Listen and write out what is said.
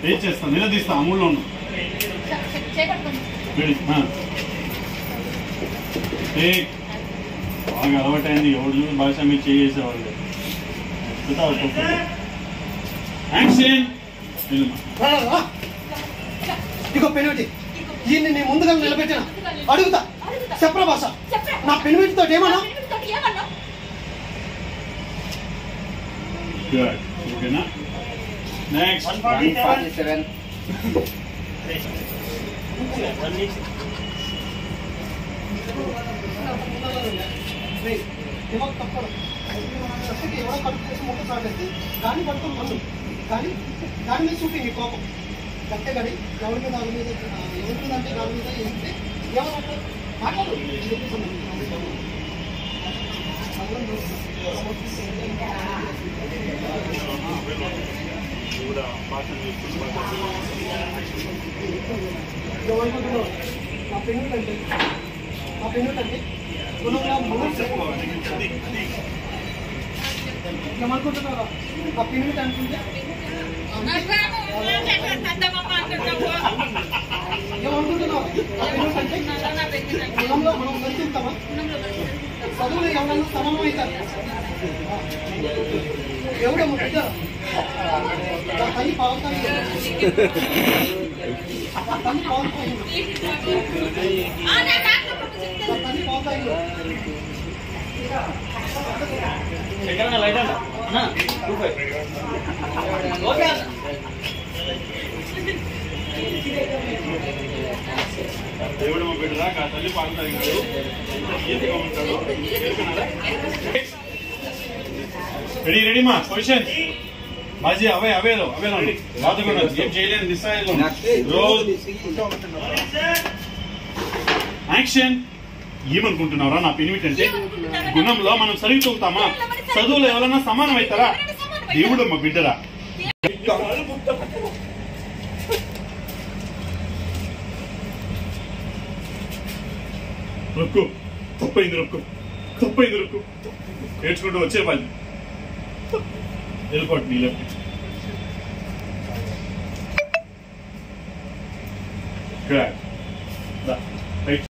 ఏం చేస్తాను నిలదీస్తా అమూల్లో ఉన్నాం చేపట్టుకోండి రెడీ ఏ బాగా అలవాటైంది ఎవరు చూసి భాష మీరు చేసేవాళ్ళు యాక్షన్ వెళ్ళమ్మా ఇగో పెనుమిటి ఈయన్ని నీ ముందుగా నిలబెట్టిన అడుగుతా చెప్పరా భాష నా పెనుమిటితో ఏమన్నా ఏమన్నా గుడ్ ఓకేనా నెక్స్ట్ ఎవరు తప్పరు చెప్పి ఎవరో కడుపు చేసి మొక్క సాగేది దాన్ని పట్టుకొని పన్ను కానీ దాని మీద చూపి నీ కోపం అంతే కానీ ఎవరి మీద వాళ్ళ మీద ఆ, ఎవరి మీద అంటే వాళ్ళ మీద ఏంటి ఎవరు అంటారు? మాట్లాడు నేను చెప్పేసాను. ఏమనుకుంటున్నావు? నా పెన్నులు అంటే నా పెన్నులు అంటే గుణంగా మనసు ఏమనుకుంటున్నారా ఆ పెన్నులు అనుకుంటే ఏమనుకుంటున్నావు ఆ పెన్నులు అంటే గుణంలో మనం మంచుతామా చదువులు ఎవరన్నా సమం అవుతారు ఎవడేమో బిడ్డ నా తల్లి పావుతాయి నా తల్లి పావుతాయి నా తల్లి పావుతాయి దేవుడు మా బిడ్డ దాకా తల్లి పాలు తాగినాడు ఎంత ఈజీగా ఉంటాడు రెడీ రెడీ మా పొజిషన్ మాజీ అవే అవేలో అవేలో బాధకుండా ఏం చేయలేని దిశాయిలో రోల్ యాక్షన్ ఏమనుకుంటున్నారా నా పెనిమిటి అంటే గుణంలో మనం సరితూగుతామా చదువులో ఎవరన్నా సమానం అవుతారా దేవుడు మా బిడ్డరా రొక్కు తప్పైంది రొక్కు తప్పైంది రొక్కు నేర్చుకుంటూ వచ్చే పని వెళ్ళిపోటు నీ లెఫ్ట్ Good. దా. రైట్